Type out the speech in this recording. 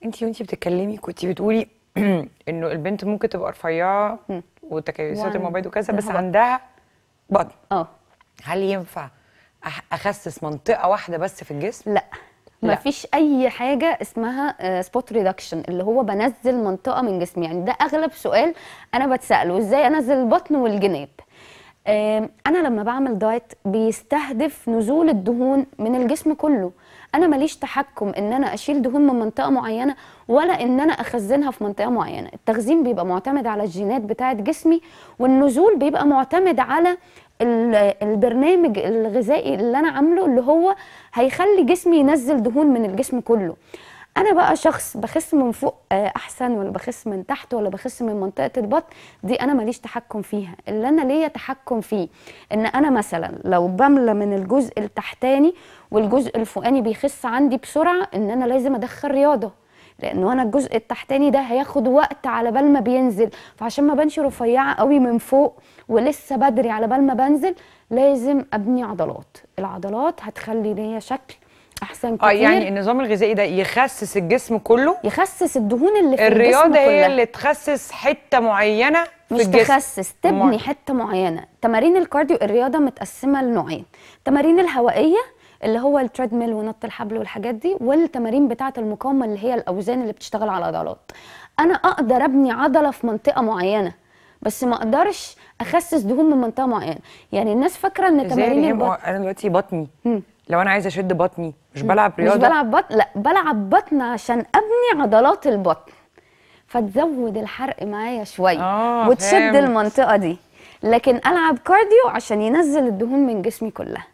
انت وانت بتتكلمي كنت بتقولي انه البنت ممكن تبقى رفيعه وتكيسات وعن- المبيض وكذا بس الهبط. عندها بطن اه هل ينفع أح- اخسس منطقه واحده بس في الجسم لا لا. ما فيش اي حاجه اسمها سبوت ريدكشن اللي هو بنزل منطقه من جسمي يعني ده اغلب سؤال انا بتساله ازاي انزل البطن والجناب آم، انا لما بعمل دايت بيستهدف نزول الدهون من الجسم كله انا ماليش تحكم ان انا اشيل دهون من منطقه معينه ولا ان انا اخزنها في منطقه معينه التخزين بيبقى معتمد على الجينات بتاعه جسمي والنزول بيبقى معتمد على ال- البرنامج الغذائي اللي انا عامله اللي هو هيخلي جسمي ينزل دهون من الجسم كله انا بقى شخص بخس من فوق آه، احسن ولا بخس من تحت ولا بخس من منطقه البطن دي انا ماليش تحكم فيها اللي انا ليا تحكم فيه ان انا مثلا لو بملى من الجزء التحتاني والجزء الفوقاني بيخس عندي بسرعه ان انا لازم ادخل رياضه لانه انا الجزء التحتاني ده هياخد وقت على بال ما بينزل فعشان ما بنش رفيعه قوي من فوق ولسه بدري على بال ما بنزل لازم ابني عضلات العضلات هتخلي ليا شكل احسن كتير اه يعني النظام الغذائي ده يخسس الجسم كله يخسس الدهون اللي في الرياضه الجسم هي كلها. اللي تخسس حته معينه في مش الجسم تخسس تبني مع- حته معينه تمارين الكارديو الرياضه متقسمه لنوعين التمارين الهوائيه اللي هو التريدميل ونط الحبل والحاجات دي والتمارين بتاعه المقاومه اللي هي الاوزان اللي بتشتغل على العضلات انا اقدر ابني عضله في منطقه معينه بس ما اقدرش اخسس دهون من منطقه معينه يعني الناس فاكره ان ازاي تمارين ريهام؟ البطن انا دلوقتي بطني مم. لو انا عايزه اشد بطني مش بلعب مش رياضه بلعب بطن لا بلعب بطن عشان ابني عضلات البطن فتزود الحرق معايا شويه آه، وتشد فهمت. المنطقه دي لكن العب كارديو عشان ينزل الدهون من جسمي كلها